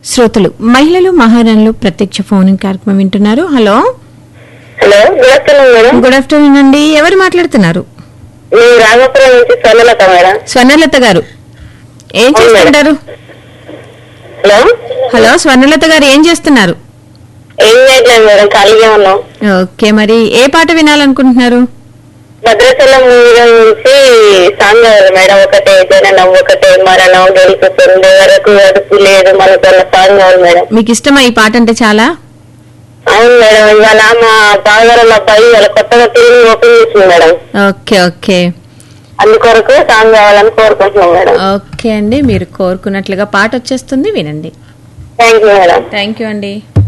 శ్రోతలు మహిళలు మహారాణులు ప్రత్యక్ష ఫోన్ ఇన్ కార్యక్రమం వింటున్నారు hello hello good afternoon madam good afternoon అండి ఎవరు మాట్లాడుతున్నారు నేను రాఘపురం నుంచి స్వర్ణలత మేడం స్వర్ణలత గారు ఏం అవును, చేస్తుంటారు హలో హలో స్వర్ణలత గారు ఏం చేస్తున్నారు ఏం చేయట్లేదు మేడం ఖాళీగా ఉన్నాం ఓకే మరి ఏ పాట వినాలనుకుంటున్నారు భద్రాచలం మూవీ నుంచి సాంగ్ కావాలి మేడం ఒకటే జననం ఒకటే మరణం గెలుపుతుంది వరకు అదుపు లేదు మనకున్న సాంగ్ కావాలి మేడం మీకు ఇష్టమా ఈ పాట అంటే చాలా అవును మేడం ఇవాళ మా బావగారు అబ్బాయి ఇవాళ కొత్తగా తిరిగి ఓపెన్ చేసింది మేడం ఓకే ఓకే అందుకొరకు సాంగ్ కావాలని కోరుకుంటున్నాం మేడం ఓకే అండి మీరు కోరుకున్నట్లుగా పాట వచ్చేస్తుంది వినండి thank you madam thank you అండి